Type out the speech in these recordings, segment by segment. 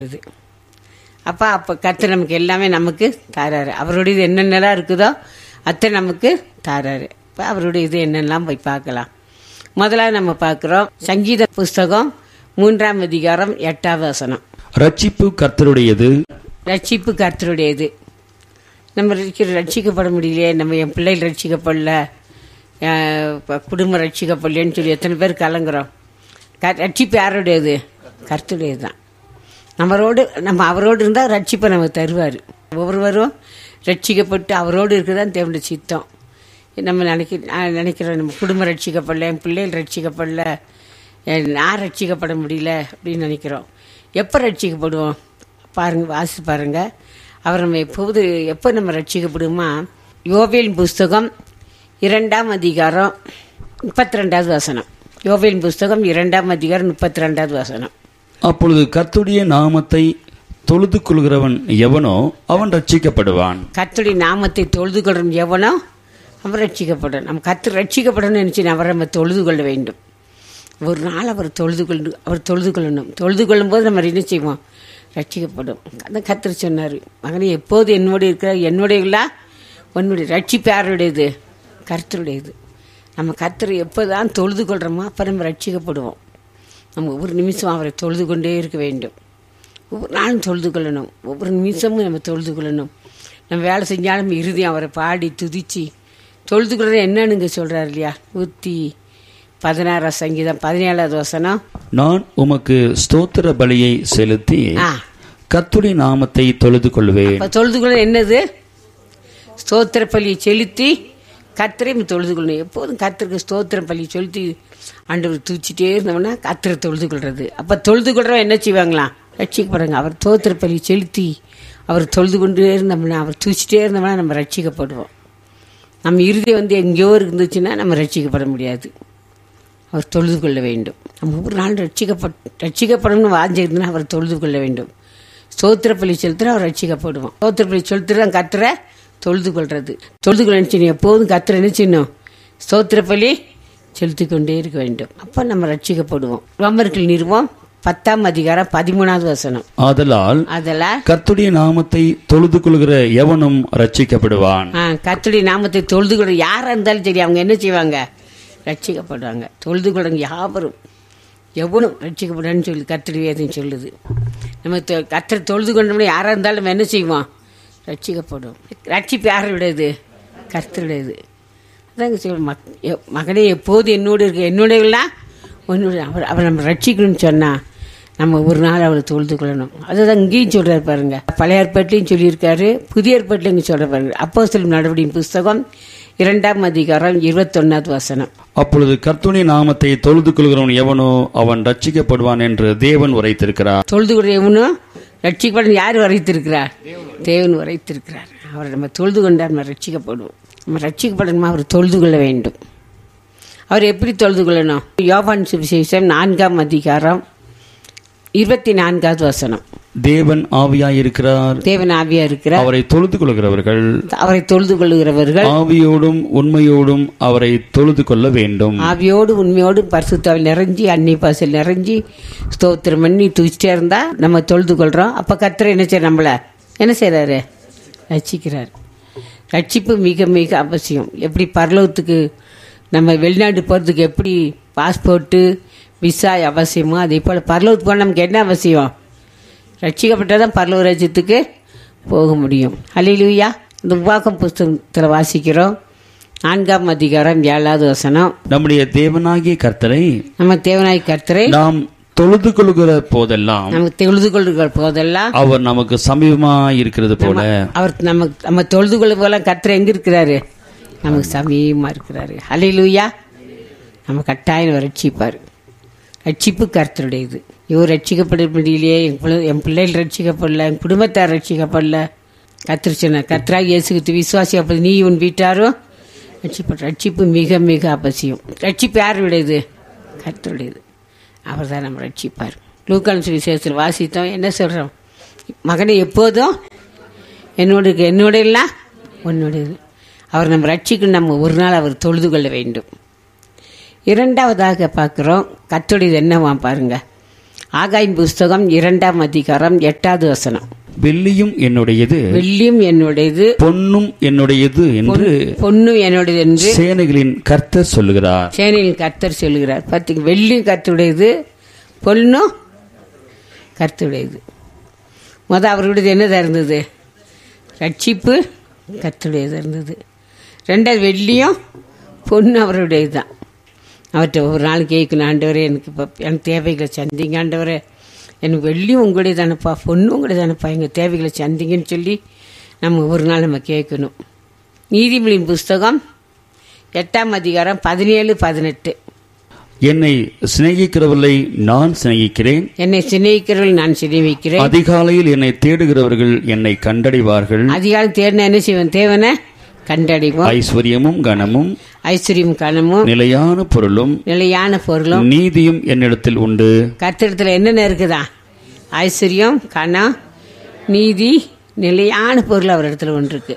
இது அப்போ அப்போ கர்த்தர் நமக்கு எல்லாமே நமக்கு தாராரு அவருடைய என்னென்னலாம் இருக்குதோ அத்தை நமக்கு தாராரு இப்போ அவருடைய இது என்னெல்லாம் போய் பார்க்கலாம் முதலாவது நம்ம பார்க்குறோம் சங்கீத புஸ்தகம் மூன்றாம் அதிகாரம் எட்டாவது வசனம் ரட்சிப்பு கர்த்தருடையது ரட்சிப்பு கர்த்தருடையது நம்ம இருக்கிற ரட்சிக்கப்பட முடியலையே நம்ம என் பிள்ளைகள் ரட்சிக்கப்படல என் ப- குடும்பம் ரட்சிக்கப்படலன்னு சொல்லி எத்தனை பேர் கலங்குறோம் க ரட்சிப்பு யாருடையது கர்த்தருடையது தான் நம்மளோடு நம்ம அவரோடு இருந்தால் ரட்சிப்பை நமக்கு தருவார் ஒவ்வொருவரும் ரட்சிக்கப்பட்டு அவரோடு இருக்குதான் தேவனுடைய சித்தம் நம்ம நினைக்க நான் நினைக்கிறோம் நம்ம குடும்பம் ரட்சிக்கப்படல என் பிள்ளைகள் ரட்சிக்கப்படல என் நான் ரட்சிக்கப்பட முடியல அப்படின்னு நினைக்கிறோம் எப்போ ரட்சிக்கப்படுவோம் பாருங்க வாசி பாருங்க அவர் நம்ம எப்போது எப்போ நம்ம ரட்சிக்கப்படுமா யோவேல் புஸ்தகம் இரண்டாம் அதிகாரம் முப்பத்தி ரெண்டாவது வசனம் யோவேல் புஸ்தகம் இரண்டாம் அதிகாரம் முப்பத்தி ரெண்டாவது வசனம் அப்பொழுது கர்த்தருடைய நாமத்தை தொழுது கொள்கிறவன் எவனோ அவன் ரட்சிக்கப்படுவான் கர்த்தருடைய நாமத்தை தொழுது கொள்ளும் எவனோ அவன் ரட்சிக்கப்படும் நம்ம கர்த்தர் ரட்சிக்கப்படணும்னு நினச்சி அவரை நம்ம தொழுது கொள்ள வேண்டும் ஒரு நாள் அவர் தொழுது கொண்டு அவர் தொழுது கொள்ளணும் தொழுது கொள்ளும்போது நம்ம என்ன செய்வோம் ரட்சிக்கப்படும் அதான் கர்த்தர் சொன்னார் மகனே எப்போது என்னோடு இருக்கிற என்னுடையங்களா உன்னுடைய ரட்சிப்பு யாருடையது கர்த்தருடையது நம்ம கர்த்தரை எப்போதான் தொழுது கொள்கிறோமோ அப்போ நம்ம ரட்சிக்கப்படுவோம் நம்ம ஒவ்வொரு நிமிஷம் அவரை தொழுது கொண்டே இருக்க வேண்டும் ஒவ்வொரு நாளும் தொழுது கொள்ளணும் ஒவ்வொரு நிமிஷமும் நம்ம தொழுது கொள்ளணும் நம்ம வேலை செஞ்சாலும் இறுதியும் அவரை பாடி துதிச்சு தொழுது கொள்றது என்னன்னு சொல்றாரு இல்லையா நூற்றி பதினாறாம் சங்கீதம் பதினேழாவது வசனம் நான் உமக்கு ஸ்தோத்திர பலியை செலுத்தி ஆ கர்த்தருடைய நாமத்தை தொழுது கொள்வேன் இப்போ தொழுது கொள்ள என்னது ஸ்தோத்திர பலியை செலுத்தி கத்திரையும் தொழுது கொள்ளணும் எப்போதும் கத்திற்கு ஸ்தோத்திர பலியை செலுத்தி ஆண்டவர் தூச்சிட்டே இருந்தோம்னா கத்திரை தொழுது கொள்றது அப்போ தொழுது கொள்றவன் என்ன செய்வாங்களாம் ரட்சிக்கப்படுங்க அவர் ஸ்தோத்திர பலியை செலுத்தி அவர் தொழுது கொண்டே இருந்தோம்னா அவர் தூச்சிட்டே இருந்தோம்னா நம்ம ரட்சிக்கப்படுவோம் நம்ம இறுதி வந்து எங்கேயோ இருந்துச்சுன்னா நம்ம ரட்சிக்கப்பட முடியாது அவர் தொழுது கொள்ள வேண்டும் நம்ம ஒவ்வொரு நாள் ரட்சிக்கப்பட் ரட்சிக்கப்படணும்னு வாஞ்சிருந்தா அவர் தொழுது கொள்ள வேண்டும் ஸ்தோத்திர பலி செலுத்துற அவர் ரட்சிக்கப்படுவோம் ஸ்தோத்திர பலி செலுத்துற கத்துற தொழுது கொள்றது தொழுது கொள்ள நினைச்சு எப்போதும் கத்துற என்ன செய்யணும் ஸ்தோத்திர பலி செலுத்தி கொண்டே இருக்க வேண்டும் அப்போ நம்ம ரட்சிக்கப்படுவோம் ரோமர்கள் நிறுவம் பத்தாம் அதிகாரம் பதிமூணாவது வசனம் ஆதலால் அதெல்லாம் கர்த்தருடைய நாமத்தை தொழுது கொள்கிற எவனும் ரட்சிக்கப்படுவான் கத்துடைய நாமத்தை தொழுது கொள்ள யாராக இருந்தாலும் சரி அவங்க என்ன செய்வாங்க ரட்சிக்கப்படுவாங்க தொழுது கொள்ளுங்க யாவரும் எவனும் ரட்சிக்கப்படுன்னு சொல்லி கத்திரி வேதம் சொல்லுது நம்ம தொ- கத்தரை தொழுது கொண்டோம்னா யாராக இருந்தாலும் நம்ம என்ன செய்வோம் ரட்சிக்கப்படும் ரட்சிப்பு யாருடையது கர்த்தருடையது அதாங்க சொல்ல மக் எ- மகனே எப்போது என்னோடு இருக்க என்னுடையலாம் உன்னுடைய அவர் அவர் நம்ம ரட்சிக்கணும்னு சொன்னா நம்ம ஒரு நாள் அவரை தொழுது கொள்ளணும் அதுதான் இங்கேயும் சொல்றாரு பாருங்க பழைய ஏற்பாட்டிலையும் சொல்லியிருக்காரு புதிய ஏற்பாட்டிலையும் இங்கே சொல்ற பாருங்க அப்போ சொல்லும் நடவடிக்கை புஸ்தகம் இரண்டாம் அதிகாரம் இருபத்தொன்னாவது வசனம் அப்பொழுது கர்த்தருடைய நாமத்தை தொழுது கொள்கிறவன் எவனோ அவன் ரட்சிக்கப்படுவான் என்று தேவன் உரைத்திருக்கிறார் தொழுது கொள்ள எவனும் ரட்சிக்கப்படும் யார் வரைத்திருக்கிறார் தேவன் வரைத்திருக்கிறார் அவரை நம்ம தொழுது கொண்டால் நம்ம ரட்சிக்கப்படுவோம் நம்ம ரட்சிக்கப்படணுமா அவர் தொழுது கொள்ள வேண்டும் அவர் எப்படி தொழுது கொள்ளணும் யோபான் சுவிசேஷம் நான்காம் அதிகாரம் இருபத்தி நான்காவது வசனம் தேவன் ஆவியாயிருக்கிறார் தேவன் ஆவியா இருக்கிறார் அவரை தொழுது கொள்கிறவர்கள் அவரை தொழுது கொள்ளுகிறவர்கள் ஆவியோடும் உண்மையோடும் அவரை தொழுது கொள்ள வேண்டும் ஆவியோடு உண்மையோடு பரிசுத்தாவில் நிறைஞ்சி அன்னை பாசல் நிறைஞ்சி ஸ்தோத்திரம் பண்ணி துச்சிட்டே இருந்தா நம்ம தொழுது கொள்றோம் அப்ப கத்திர என்ன செய்ய நம்மள என்ன செய்றாரு ரட்சிக்கிறார் ரட்சிப்பு மிக மிக அவசியம் எப்படி பரலோகத்துக்கு நம்ம வெளிநாடு போகிறதுக்கு எப்படி பாஸ்போர்ட்டு விசா அவசியமோ அதே போல் பரலோகத்துக்கு போனால் நமக்கு என்ன அவசியம் ரட்சிக்கப்பட்டால் தான் பரலோக ராஜ்யத்துக்கு போக முடியும் அல்லையிலுயா இந்த உபாகம் புஸ்தகத்தில் வாசிக்கிறோம் நான்காம் அதிகாரம் ஏழாவது வசனம் நம்முடைய தேவனாகிய கர்த்தரை நம்ம தேவனாய் கர்த்தரை நாம் தொழுது கொள்கிற போதெல்லாம் நமக்கு தொழுது கொள்ளுகிற போதெல்லாம் அவர் நமக்கு சமீபமாய் இருக்கிறது போல அவர் நமக்கு நம்ம தொழுது கொள்ள போல கர்த்தர் எங்க இருக்கிறாரு நமக்கு சமீபமா இருக்கிறாரு அல்லையிலுயா நம்ம கட்டாயம் ரட்சிப்பார் ரட்சிப்பு கர்த்தருடையது இவர் ரட்சிக்கப்பட முடியலையே என் பிள்ளை- என் பிள்ளைகள் ரட்சிக்கப்படல என் குடும்பத்தார் ரட்சிக்கப்படல கத்திர சொன்னார் கர்த்தராக இயேசுக்கு விசுவாசி அப்போ நீ உன் வீட்டாரும் ரட்சிப்பு ரட்சிப்பு மிக மிக அவசியம் ரட்சிப்பு யாருடையது கர்த்தருடையது அவர் தான் நம்ம ரட்சிப்பார் லூக்கான் சுவிசேஷத்தில் வாசித்தோம் என்ன சொல்கிறோம் மகனை எப்போதும் என்னோட இருக்க- என்னோட இல்லை உன்னோடது அவர் நம்ம ரட்சிக்கணும் நம்ம ஒரு நாள் அவர் தொழுது கொள்ள வேண்டும் இரண்டாவதாக பார்க்குறோம் கத்துடையது என்னவா பாருங்க ஆகாயின் புஸ்தகம் இரண்டாம் அதிகாரம் எட்டாவது வசனம் வெள்ளியும் என்னுடையது வெள்ளியும் என்னுடையது பொன்னும் என்னுடையது என்று பொன்னும் என்னுடையது என்று சேனைகளின் கர்த்தர் சொல்லுகிறார் சேனையில் கர்த்தர் சொல்லுகிறார் பார்த்தீங்க வெள்ளியும் கர்த்தருடையது பொன்னும் கர்த்தருடையது முத அவருடையது என்னதா இருந்தது ரட்சிப்பு கர்த்தருடையது இருந்தது ரெண்டாவது வெள்ளியும் பொண்ணு அவருடையது தான் அவர்கிட்ட ஒரு நாள் கேட்கணும் ஆண்டவரே எனக்கு இப்போ எனக்கு தேவைகளை சந்திங்க ஆண்டவரே எனக்கு வெள்ளியும் உங்களுடைய தானப்பா பொண்ணு உங்களுடைய தானப்பா எங்கள் தேவைகளை சந்திங்கன்னு சொல்லி நம்ம ஒரு நாள் நம்ம கேட்கணும் நீதிமொழியின் புஸ்தகம் எட்டாம் அதிகாரம் பதினேழு பதினெட்டு என்னை சிநேகிக்கிறவர்களை நான் சிநேகிக்கிறேன் என்னை சிநேகிக்கிறவர்கள் நான் சிநேகிக்கிறேன் அதிகாலையில் என்னை தேடுகிறவர்கள் என்னை கண்டடைவார்கள் அதிகாலம் தேடின என்ன செய்வேன் தேவனை கண்டடைவோம் ஐஸ்வர்யமும் கனமும் ஐஸ்வர்யம் கனமும் நிலையான பொருளும் நிலையான பொருளும் நீதியும் என்னிடத்தில் உண்டு கத்திரத்தில் என்னென்ன இருக்குதா ஐஸ்வர்யம் கணம் நீதி நிலையான பொருள் அவர் இடத்துல ஒன்று இருக்கு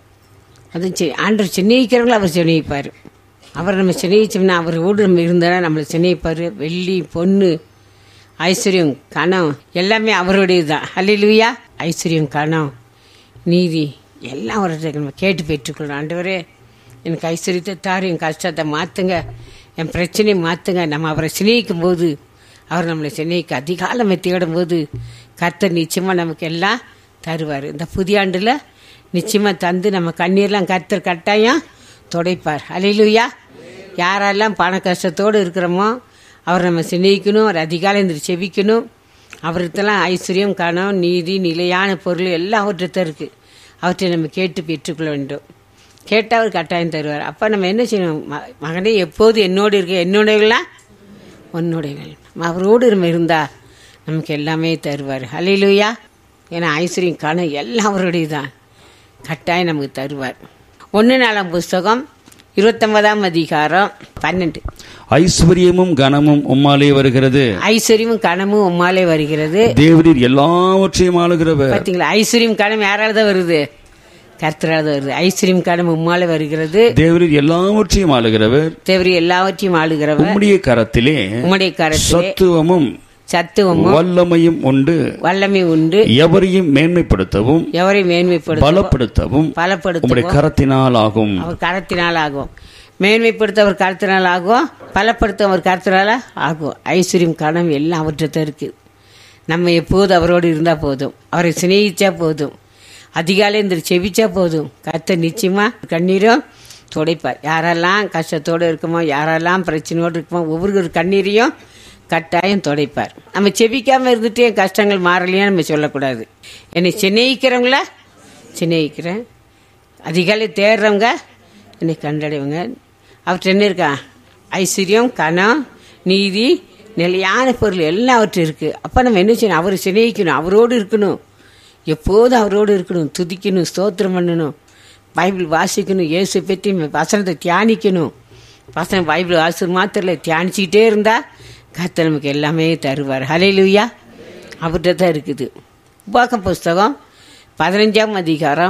அது சி- ஆண்டவர் சின்னிக்கிறவங்கள அவர் சின்னிப்பார் அவர் நம்ம சின்னிச்சோம்னா அவர் வீடு நம்ம இருந்தாலும் நம்மளை சின்னிப்பார் வெள்ளி பொண்ணு ஐஸ்வர்யம் கணம் எல்லாமே அவருடையது தான் ஹல்லேலூயா ஐஸ்வர்யம் கணம் நீதி எல்லாம் அவர்கிட்ட நம்ம கேட்டு பெற்றுக்கொள்ளணும் ஆண்டவரே எனக்கு ஐஸ்வர்யத்தை தாரு என் கஷ்டத்தை மாற்றுங்க என் பிரச்சனையை மாற்றுங்க நம்ம அவரை சிநேகிக்கும் போது அவர் நம்மளை சிநேகிக்க அதிகாலமே தேடும் போது கர்த்தர் நிச்சயமாக நமக்கு எல்லாம் தருவார் இந்த புதிய ஆண்டில் நிச்சயமாக தந்து நம்ம கண்ணீர்லாம் கர்த்தர் கட்டாயம் துடைப்பார் அலையிலுயா யாரெல்லாம் பண கஷ்டத்தோடு இருக்கிறோமோ அவர் நம்ம சிநேகிக்கணும் அவர் அதிகாலை இந்த செபிக்கணும் அவருக்கெல்லாம் ஐஸ்வர்யம் கணம் நீதி நிலையான பொருள் எல்லாம் அவர்கிட்ட இருக்குது அவற்றை நம்ம கேட்டு பெற்றுக்கொள்ள வேண்டும் கேட்டால் அவர் கட்டாயம் தருவார் அப்போ நம்ம என்ன செய்யணும் ம- மகனே எப்போது என்னோடு இருக்க என்னுடையவர்களாம் உன்னுடையவள் அவரோடு நம்ம இருந்தா நமக்கு எல்லாமே தருவார் ஹalleluya ஏன்னா ஐஸ்வர்யம் கணம் எல்லாம் அவருடைய தான் கட்டாயம் நமக்கு தருவார் ஒன்று நாலாம் புஸ்தகம் இருபத்தொன்பதாம் அதிகாரம் பன்னெண்டு ஐஸ்வர்யமும் கனமும் உம்மாலே வருகிறது ஐஸ்வர்யமும் கணமும் உம்மாலே வருகிறது தேவரீர் எல்லாவற்றையும் ஆளுகிறவர் பார்த்தீங்களா ஐஸ்வர்யம் கணம் யாரால தான் வருது கர்த்தரால தான் வருது ஐஸ்வர்யம் கணம் உம்மாலே வருகிறது தேவரீர் எல்லாவற்றையும் ஆளுகிறவர் தேவரி எல்லாவற்றையும் ஆளுகிறவர் உம்முடைய கரத்திலே உம்முடைய கரத்திலே சத்துவமும் சத்துவமும் வல்லமையும் உண்டு வல்லமை உண்டு எவரையும் மேன்மைப்படுத்தவும் எவரை மேன்மைப்படுத்த பலப்படுத்தவும் பலப்படுத்த உம்முடைய கரத்தினால் ஆகும் அவர் கரத்தினால் ஆகும் மேன்மைப்படுத்த அவர் கருத்தினால் ஆகும் பலப்படுத்த அவர் கருத்தினால ஆகும் ஐஸ்வர்யம் கணம் எல்லாம் அவர்கிட்ட இருக்கு நம்ம எப்போது அவரோடு இருந்தால் போதும் அவரை சிநேகிச்சா போதும் அதிகாலை இந்த செவிச்சா போதும் கர்த்தர் நிச்சயமா கண்ணீரும் துடைப்பார் யாரெல்லாம் கஷ்டத்தோடு இருக்குமோ யாரெல்லாம் பிரச்சனையோடு இருக்குமோ ஒவ்வொரு கண்ணீரையும் கட்டாயம் துடைப்பார் நம்ம செபிக்காம இருந்துட்டு என் கஷ்டங்கள் மாறலையா நம்ம சொல்லக்கூடாது என்னை சிநேகிக்கிறவங்கள சிநேகிக்கிறேன் அதிகாலை தேடுறவங்க என்னை கண்டடைவங்க அவற்றை என்ன இருக்கா ஐஸ்வர்யம் கணம் நீதி நிலையான பொருள் எல்லாம் அவற்றை இருக்கு அப்போ நம்ம என்ன செய்யணும் அவரை சிநேகிக்கணும் அவரோடு இருக்கணும் எப்போதும் அவரோடு இருக்கணும் துதிக்கணும் ஸ்தோத்திரம் பண்ணணும் பைபிள் வாசிக்கணும் இயேசு பற்றி வசனத்தை தியானிக்கணும் வசனம் பைபிள் வாசல் மாத்திரல தியானிச்சுக்கிட்டே இருந்தா கர்த்தர் நமக்கு எல்லாமே தருவார் ஹalleluya அவர்கிட்ட தான் இருக்குது உபாகம் புஸ்தகம் பதினஞ்சாம் அதிகாரம்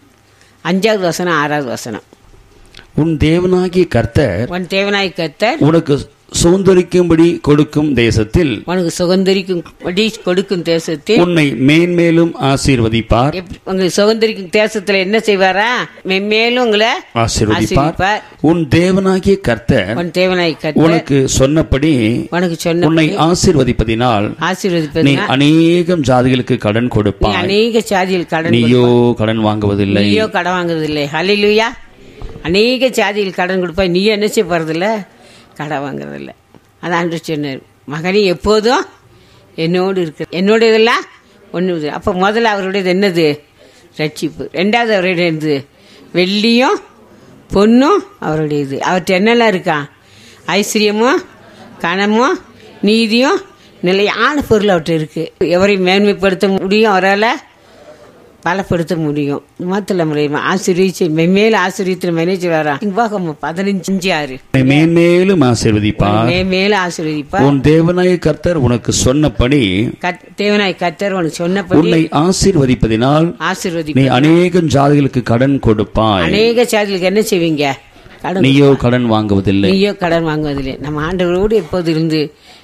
அஞ்சாவது வசனம் ஆறாவது வசனம் உன் தேவனாகிய கர்த்தர் உன் தேவனாய் கர்த்தர் உனக்கு சுதந்திரிக்கும்படி கொடுக்கும் தேசத்தில் உனக்கு சுதந்திரிக்கும் படி கொடுக்கும் தேசத்தில் உன்னை மேன்மேலும் ஆசீர்வதிப்பார் எப்படி- உங்களுக்கு சுதந்திரிக்கும் தேசத்துல என்ன செய்வாரா மென்மேலும் உங்களை ஆசீர்வதிப்பார் ஆசீர்வதிப்பார். உன் தேவனாகிய கர்த்தர் உன் தேவனாய் கர்த்தர் உனக்கு சொன்னபடி உனக்கு சொன்ன உன்னை ஆசீர்வதிப்பதினால் நீ ஆசீர்வதிப்பது அநேகம் ஜாதிகளுக்கு கடன் நீ கொடுப்பாய் அநேக சாதியில் கடன் நீயோ கடன் வாங்குவதில்லை நீயோ கடன் வாங்குறதில்லை ஹalleluya அநேக சாதியில் கடன் கொடுப்பாய் நீ என்ன செய்ய போறதில்ல கடன் வாங்குறதில்ல அதான் ஆண்டு சொன்னார் மகனே எப்போதும் என்னோடு இருக்கு என்னோட இதெல்லாம் ஒன்று அப்போ முதல்ல அவருடையது என்னது ரட்சிப்பு ரெண்டாவது அவருடைய என்னது வெள்ளியும் பொண்ணும் அவருடையது அவர்கிட்ட என்னெல்லாம் இருக்கா ஐஸ்வர்யமும் கனமும் நீதியும் நிலையான பொருள் அவர்கிட்ட இருக்கு எவரையும் மேன்மைப்படுத்த முடியும் அவரால் பலப்படுத்த முடியும் மாத்திர முறையுமா ஆசிரியச்சு மென்மேல ஆசிரியத்தில் மேனேஜ் வரா இவ்வாகம் பதினஞ்சு ஆறு உன்னை மேன்மேலும் ஆசீர்வதிப்பார் மேல ஆசீர்வதிப்பா உன் தேவனாய கர்த்தர் உனக்கு சொன்னபடி கத்- தேவனாய் கத்தர் உனக்கு சொன்னபடி உன்னை ஆசீர்வதிப்பதினால் நீ ஆசீர்வதிப்பா அநேகம் ஜாதிகளுக்கு கடன் கொடுப்பாய் அநேக சாதிகளுக்கு என்ன செய்வீங்க கடன் நீயோ கடன் வாங்குவதில்லை நீயோ கடன் வாங்குவதில்லை நம்ம ஆண்டவரோடு எப்போது இருந்து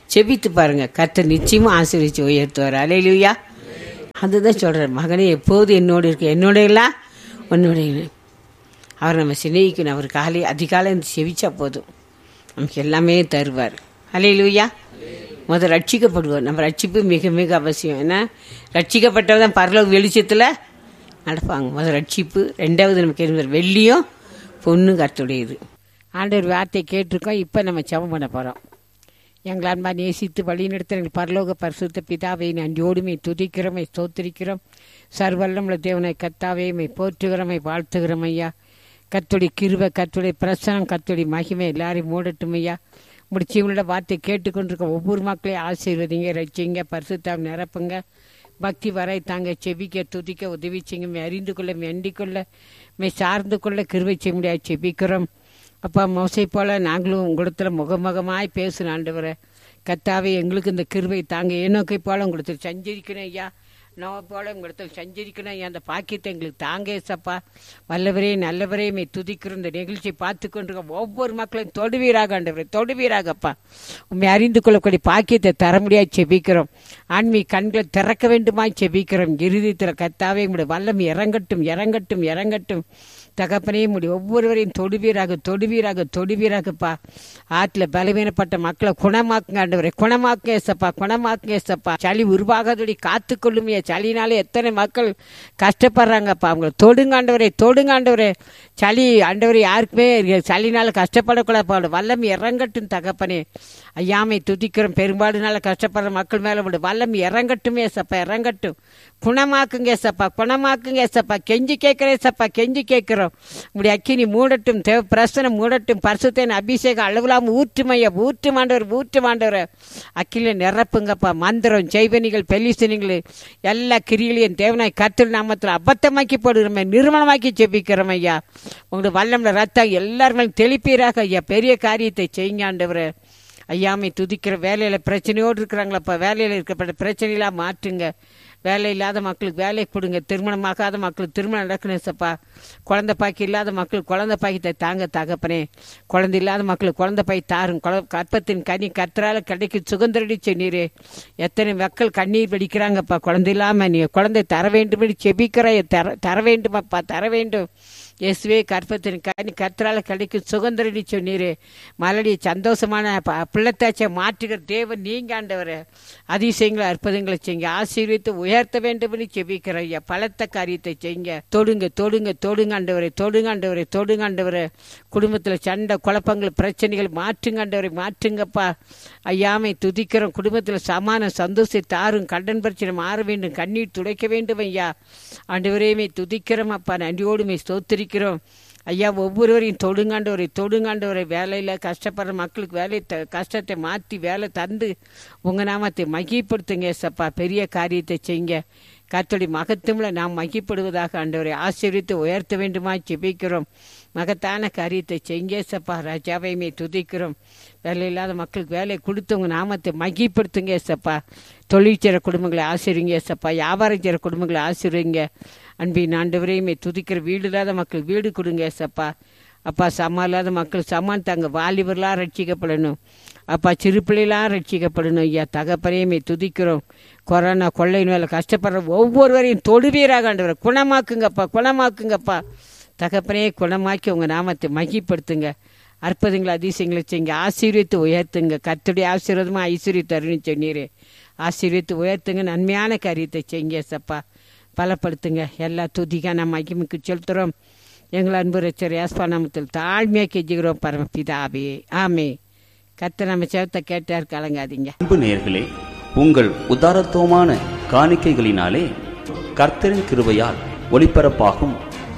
செபித்து பாருங்க கர்த்தர் நிச்சயமா ஆசீர்வதிச்சு உயர்த்துவார் அலையிலுயா அதுதான் சொல்றார் மகனே எப்போது என்னோடு இருக்க என்னோட எல்லாம் உன்னோட இரு. அவர் நம்ம சிநேகிக்கணும் அவர் காலை அதிகாலை இருந்து செவிச்சா போதும் நமக்கு எல்லாமே தருவார் அலையிலுயா முதல் ரட்சிக்கப்படுவோம் நம்ம ரட்சிப்பு மிக மிக அவசியம் ஏன்னா ரட்சிக்கப்பட்டவர் தான் பரலோக வெளிச்சத்தில் நடப்பாங்க முதல் ரட்சிப்பு ரெண்டாவது நமக்கு இருந்த வெள்ளியும் பொண்ணு கர்த்துடையது ஆண்டவர் வார்த்தை கேட்டிருக்கோம் இப்போ நம்ம ஜெபம் பண்ண போகிறோம் எங்கள் அன்பா நேசித்து வழிநடத்த எங்கள் பரலோக பரிசுத்த பிதாவை நன்றியோடுமை துதிக்கிறோமை ஸ்தோத்திரிக்கிறோம் சர்வல்லமுள்ள தேவனை கத்தாவே மை போற்றுகிறோமை வாழ்த்துகிறோம் ஐயா கத்துடைய கிருபை கத்துடைய பிரசனம் கத்துடைய மகிமை எல்லாரையும் மூடட்டும் ஐயா முடிச்சு இவங்களோட வார்த்தை கேட்டுக்கொண்டிருக்க ஒவ்வொரு மக்களையும் ஆசீர்வதிங்க ரசிங்க பரிசுத்தாம் நிரப்புங்க பக்தி வரை தாங்க செபிக்க துதிக்க உதவி செய்யுங்க மே அறிந்து கொள்ள மே அண்டிக் கொள்ள மே சார்ந்து கொள்ள கிருபை செய்ய முடியாது செபிக்கிறோம் அப்பா மோசை போல நாங்களும் உங்களிடத்துல முகமுகமாய் பேசுன ஆண்டவரை கத்தாவே எங்களுக்கு இந்த கிருபை தாங்க ஏனோக்கை போல உங்களுக்கு சஞ்சரிக்கணும் ஐயா நோவை போல உங்களிடத்தில் சஞ்சரிக்கணும் ஐயா அந்த பாக்கியத்தை எங்களுக்கு தாங்க ஏசப்பா வல்லவரே நல்லவரே மே துதிக்கிறோம் இந்த நிகழ்ச்சியை பார்த்து கொண்டிருக்க ஒவ்வொரு மக்களையும் தொடுவீராக ஆண்டவரே தொடுவீராகப்பா உண்மை அறிந்து கொள்ளக்கூடிய பாக்கியத்தை தர முடியாது செபிக்கிறோம் ஆன்மீக கண்களை திறக்க வேண்டுமாய் செபிக்கிறோம் இறுதித்தில் கத்தாவே உங்களுடைய வல்லம் இறங்கட்டும் இறங்கட்டும் இறங்கட்டும் தகப்பனே முடி ஒவ்வொருவரையும் தொடுவீராக தொடுவீராக தொடுவீராகப்பா ஆற்றுல பலவீனப்பட்ட மக்களை குணமாக்குங்க ஆண்டவரே குணமாக்குங்க ஏசப்பா குணமாக்குங்க ஏசப்பா சளி உருவாகாதபடி காத்து கொள்ளுமையா சளினால எத்தனை மக்கள் கஷ்டப்படுறாங்கப்பா அவங்கள தொடுங்க ஆண்டவரே தொடுங்க ஆண்டவரே சளி ஆண்டவரே யாருக்குமே சளினால கஷ்டப்படக்கூடாது வல்லம் இறங்கட்டும் தகப்பனே ஐயாமை துதிக்கிறோம் பெரும்பாடுனால கஷ்டப்படுற மக்கள் மேல விடு வல்லம் இறங்கட்டும் ஏசப்பா இறங்கட்டும் குணமாக்குங்க ஏசப்பா குணமாக்குங்க ஏசப்பா கெஞ்சி கேட்கிறேன் ஏசப்பா கெஞ்சி கேட்கிறோம் இப்படி அக்கினி மூடட்டும் தேவ பிரசனம் மூடட்டும் பரிசுத்தேன் அபிஷேகம் அளவிலாம ஊற்றுமைய ஊற்று மாண்டவர் ஊற்று மாண்டவர் அக்கில நிரப்புங்கப்பா மந்திரம் செய்வனிகள் பெலிசனிகள் எல்லா கிரிகளையும் தேவனாய் கத்திர நாமத்தில் அபத்தமாக்கி போடுகிறோமே நிர்மலமாக்கி ஜெபிக்கிறோம் ஐயா உங்களுடைய வல்லம்ல ரத்தம் எல்லாருமே தெளிப்பீராக ஐயா பெரிய காரியத்தை செய்யுங்க ஆண்டவரே ஐயாமை துதிக்கிற வேலையில பிரச்சனையோடு இருக்கிறாங்களப்பா வேலையில இருக்கப்பட்ட பிரச்சனையெல்லாம் மாற்றுங்க வேலை இல்லாத மக்களுக்கு வேலை கொடுங்க திருமணமாகாத மக்களுக்கு திருமணம் நடக்கணும் சப்பா குழந்தை பாக்கி இல்லாத மக்களுக்கு குழந்தை பாக்கியத்தை தாங்க தகப்பனே குழந்தை இல்லாத மக்களுக்கு குழந்தை பாய் தாரும் குழ- கற்பத்தின் கனி கத்திரால கிடைக்கும் சுகந்தரடி சொன்னீரே எத்தனை மக்கள் கண்ணீர் வெடிக்கிறாங்கப்பா குழந்தை இல்லாம நீ குழந்தை தர வேண்டும் செபிக்கிற தர தர வேண்டுமப்பா தர வேண்டும் இயேசுவே கற்பத்தின் கனி கத்திரால கிடைக்கும் சுகந்தரடி சொன்னீரே மலடி சந்தோஷமான ப- பிள்ளைத்தாச்சை மாற்றுகிற தேவன் நீங்க ஆண்டவரே அதிசயங்களை அற்புதங்களை செய்யுங்க ஆசீர்வித்து உயர்த்த வேண்டும் செபிக்கிற ஐயா பலத்த காரியத்தை செய்யுங்க தொடுங்க தொடுங்க தொடுங்க ஆண்டவரே தொடுங்க ஆண்டவரே தொடுங்க ஆண்டவரே குடும்பத்தில் சண்டை குழப்பங்கள் பிரச்சனைகள் மாற்றுங்க ஆண்டவரை மாற்றுங்கப்பா ஐயாமை துதிக்கிறோம் குடும்பத்தில் சமான சந்தோஷத்தை தாரும் கடன் பிரச்சனை மாற வேண்டும் கண்ணீர் துடைக்க வேண்டும் ஐயா ஆண்டவரையுமே துதிக்கிறோம் அப்பா நன்றியோடுமே ஸ்தோத்திரிக்கிறோம் ஐயா ஒவ்வொருவரையும் தொடுங்காண்டவரை தொடுங்காண்டவரை வேலையில் கஷ்டப்படுற மக்களுக்கு வேலை த கஷ்டத்தை மாற்றி வேலை தந்து உங்கள் நாமத்தை மகிப்படுத்துங்க ஏசப்பா பெரிய காரியத்தை செய்யுங்க கர்த்தருடைய மகத்துவம்ல நாம் மகிப்படுவதாக ஆண்டவரை ஆசீர்வித்து உயர்த்த வேண்டுமா ஜெபிக்கிறோம் மகத்தான காரியத்தை செய்யுங்க ஏசப்பா ராஜாவையுமே துதிக்கிறோம் வேலை இல்லாத மக்களுக்கு வேலை கொடுத்து உங்கள் நாமத்தை மகிப்படுத்துங்க ஏசப்பா தொழில் செய்கிற குடும்பங்களை ஆசிரிங்க ஏசப்பா வியாபாரம் செய்கிற குடும்பங்களை ஆசிரிங்க அன்பின் ஆண்டவரையுமே துதிக்கிற வீடு இல்லாத மக்கள் வீடு கொடுங்க ஏசப்பா அப்பா சம்மா இல்லாத மக்கள் சம்மான் தாங்க வாலிபர்லாம் ரட்சிக்கப்படணும் அப்பா சிறு பிள்ளைலாம் ரட்சிக்கப்படணும் ஐயா தகப்பனையுமே துதிக்கிறோம் கொரோனா கொள்ளை நோயில் கஷ்டப்படுற ஒவ்வொருவரையும் தொடுவீராக ஆண்டவர் குணமாக்குங்கப்பா குணமாக்குங்கப்பா தகப்பனே குணமாக்கி உங்கள் நாமத்தை மகிப்படுத்துங்க அற்புதங்களை அதிசயங்களை செய்யுங்க ஆசீர்வித்து உயர்த்துங்க கத்துடைய ஆசீர்வாதமாக ஐஸ்வர்ய தருன்னு சொன்னீரே ஆசீர்வித்து உயர்த்துங்க நன்மையான காரியத்தை செய்யுங்க சப்பா பலப்படுத்துங்க எல்லா துதிக்கான மகிமைக்கு செலுத்துகிறோம் எங்கள் அன்பு ரச்சர் யாஸ்பா நாமத்தில் தாழ்மையாக கெஞ்சுகிறோம் பரமபிதாவே ஆமே கத்த நம்ம சேவத்தை கேட்டார் கலங்காதீங்க அன்பு நேயர்களே உங்கள் உதாரத்துவமான காணிக்கைகளினாலே கர்த்தரின் கிருபையால் ஒளிபரப்பாகும்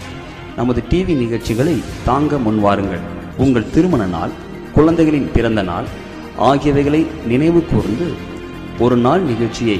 நமது டிவி நிகழ்ச்சிகளை தாங்க முன்வாருங்கள் உங்கள் திருமண நாள் குழந்தைகளின் பிறந்த நாள் ஆகியவைகளை நினைவு கூர்ந்து ஒரு நாள் நிகழ்ச்சியை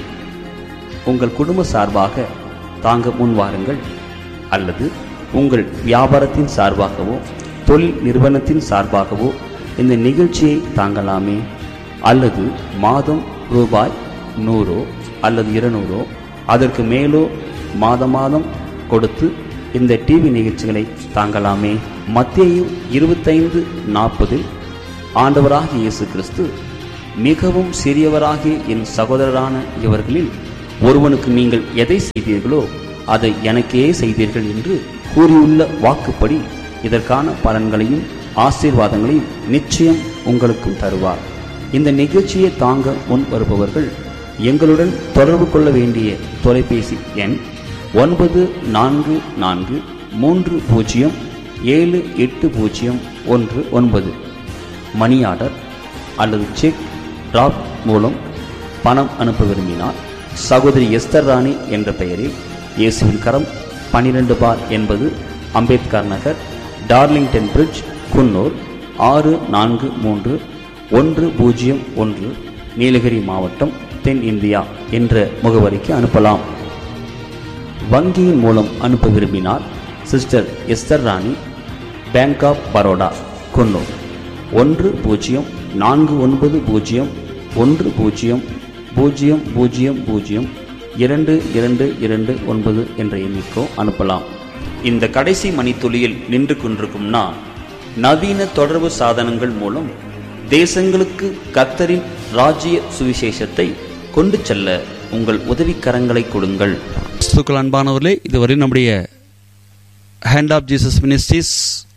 உங்கள் குடும்ப சார்பாக தாங்க முன்வாருங்கள் அல்லது உங்கள் வியாபாரத்தின் சார்பாகவோ தொழில் நிறுவனத்தின் சார்பாகவோ இந்த நிகழ்ச்சியை தாங்கலாமே அல்லது மாதம் ரூபாய் நூறோ அல்லது இருநூறோ அதற்கு மேலோ மாத மாதம் கொடுத்து இந்த டிவி நிகழ்ச்சிகளை தாங்கலாமே மத்தேயு இருபத்தைந்து நாற்பதில் ஆண்டவராகிய இயேசு கிறிஸ்து மிகவும் சிறியவராகிய என் சகோதரரான இவர்களில் ஒருவனுக்கு நீங்கள் எதை செய்தீர்களோ அதை எனக்கே செய்தீர்கள் என்று கூறியுள்ள வாக்குப்படி இதற்கான பலன்களையும் ஆசீர்வாதங்களையும் நிச்சயம் உங்களுக்கும் தருவார் இந்த நிகழ்ச்சியை தாங்க முன் வருபவர்கள் எங்களுடன் தொடர்பு கொள்ள வேண்டிய தொலைபேசி எண் ஒன்பது நான்கு நான்கு மூன்று பூஜ்ஜியம் ஏழு எட்டு பூஜ்ஜியம் ஒன்று ஒன்பது மணி ஆர்டர் அல்லது செக் டிராப் மூலம் பணம் அனுப்ப விரும்பினால் சகோதரி எஸ்தர் ராணி என்ற பெயரில் இயேசுவின் கரம் பன்னிரண்டு பார் என்பது அம்பேத்கர் நகர் டார்லிங்டன் பிரிட்ஜ் குன்னூர் ஆறு நான்கு மூன்று ஒன்று பூஜ்ஜியம் ஒன்று நீலகிரி மாவட்டம் தென் இந்தியா என்ற முகவரிக்கு அனுப்பலாம் வங்கியின் மூலம் அனுப்ப விரும்பினால் sister Esther Rani bank of Baroda Coonoor ஒன்று பூஜ்ஜியம் நான்கு ஒன்பது பூஜ்ஜியம் ஒன்று பூஜ்ஜியம் பூஜ்ஜியம் பூஜ்ஜியம் பூஜ்ஜியம் இரண்டு இரண்டு இரண்டு ஒன்பது என்ற எண்ணிக்கோ அனுப்பலாம் இந்த கடைசி மணித்துளியில் நின்று கொண்டிருக்கும் நான் நவீன தொடர்பு சாதனங்கள் மூலம் தேசங்களுக்கு கத்தரின் ராஜ்ய சுவிசேஷத்தை கொண்டு செல்ல உங்கள் உதவிக்கரங்களை கொடுங்கள் கிறிஸ்துக்கள் அன்பானவர்களே இதுவரை நம்முடைய Hand of Jesus Ministries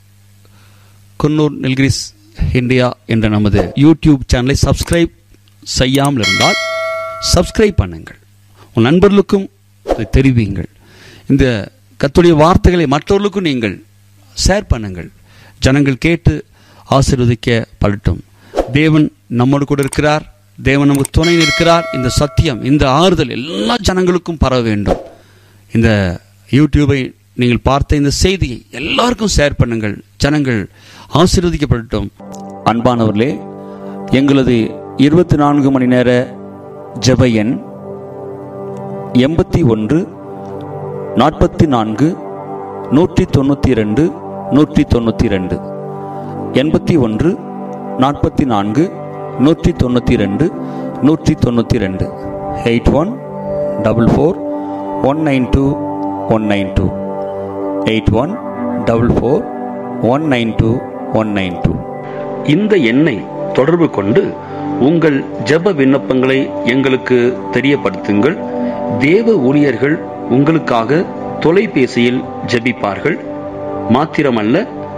Coonoor Nilgiris India என்ற நமது யூடியூப் சேனலை சப்ஸ்கிரைப் செய்யாமல் இருந்தால் சப்ஸ்கிரைப் பண்ணுங்கள் உன் நண்பர்களுக்கும் இதை தெரிவியுங்கள் இந்த கத்துடைய வார்த்தைகளை மற்றவர்களுக்கும் நீங்கள் ஷேர் பண்ணுங்கள் ஜனங்கள் கேட்டு ஆசீர்வதிக்க படட்டும் தேவன் நம்மோடு கூட இருக்கிறார் தேவன் நமக்கு துணை இருக்கிறார் இந்த சத்தியம் இந்த ஆறுதல் எல்லா ஜனங்களுக்கும் பரவ வேண்டும் இந்த யூடியூபை நீங்கள் பார்த்த இந்த செய்தியை எல்லாருக்கும் ஷேர் பண்ணுங்கள் ஜனங்கள் ஆசீர்வதிக்கப்படட்டும் அன்பானவர்களே எங்களது இருபத்தி நான்கு மணி நேர ஜெப எண் எண்பத்தி ஒன்று நாற்பத்தி நான்கு நூற்றி தொண்ணூற்றி ரெண்டு நூற்றி தொண்ணூற்றி ரெண்டு எண்பத்தி ஒன்று நாற்பத்தி நான்கு நூற்றி தொண்ணூற்றி ரெண்டு நூற்றி தொண்ணூற்றி ரெண்டு eight one double four one nine two one nine two eight one double four one nine two one nine two இந்த எண்ணை தொடர்பு கொண்டு உங்கள் ஜெப விண்ணப்பங்களை எங்களுக்கு தெரியப்படுத்துங்கள் தேவ ஊழியர்கள் உங்களுக்காக தொலைபேசியில் ஜெபிப்பார்கள் மாத்திரமல்ல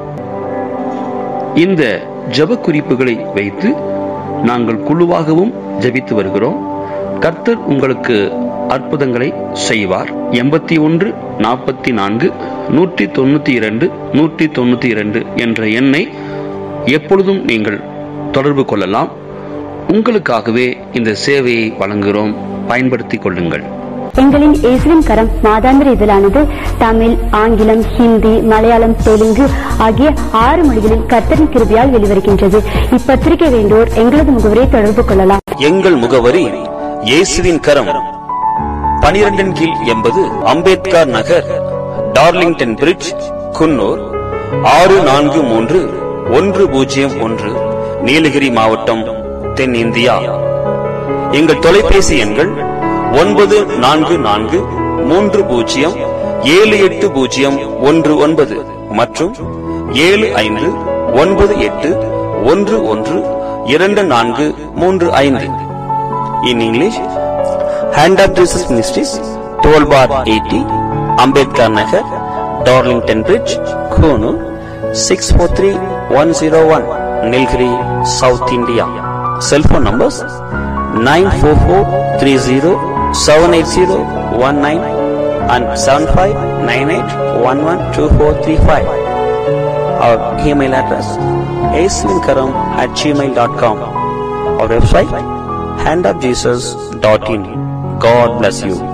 இந்த ஜெப குறிப்புகளை வைத்து நாங்கள் குழுவாகவும் ஜெபித்து வருகிறோம் கர்த்தர் உங்களுக்கு அற்புதங்களை செய்வார் எண்பத்தி ஒன்று நாற்பத்தி நான்கு நூற்றி தொண்ணூத்தி இரண்டு நூற்றி தொண்ணூத்தி இரண்டு என்ற எண்ணை எப்பொழுதும் நீங்கள் தொடர்பு கொள்ளலாம் உங்களுக்காகவே இந்த சேவையை வழங்குகிறோம் பயன்படுத்திக் கொள்ளுங்கள் எங்களின் இயேசுவின் கரம் மாதாந்திர இதழானது தமிழ் ஆங்கிலம் ஹிந்தி மலையாளம் தெலுங்கு ஆகிய ஆறு மொழிகளில் கர்த்தரின் கிருபையால் வெளிவருகின்றது இப்பத்திரிகை வேண்டோர் எங்களது முகவரை தொடர்பு கொள்ளலாம் எங்கள் முகவரி இயேசுவின் கரம் பனிரெண்டின் கீழ் எண்பது அம்பேத்கர் நகர் டார்லிங்டன் பிரிட்ஜ் குன்னூர் ஆறு நான்கு மூன்று ஒன்று பூஜ்ஜியம் ஒன்று நீலகிரி மாவட்டம் தென் இந்தியா எங்கள் தொலைபேசி எண்கள் ஒன்பது நான்கு நான்கு மூன்று பூஜ்ஜியம் ஏழு எட்டு பூஜ்ஜியம் ஒன்று ஒன்பது மற்றும் ஏழு ஐந்து ஒன்பது எட்டு ஒன்று ஒன்று இரண்டு நான்கு மூன்று ஐந்து in English Hand of Jesus Ministries twelve bar eighty Ambedkar Nagar Darlington Bridge Coonoor six four three one zero one Nilgiri south India cellphone numbers nine four four three zero seven eight zero one nine and seven five nine eight one one two four three five our email address Aswinkaram at Gmail dot com our website handofjesus.in. God bless you.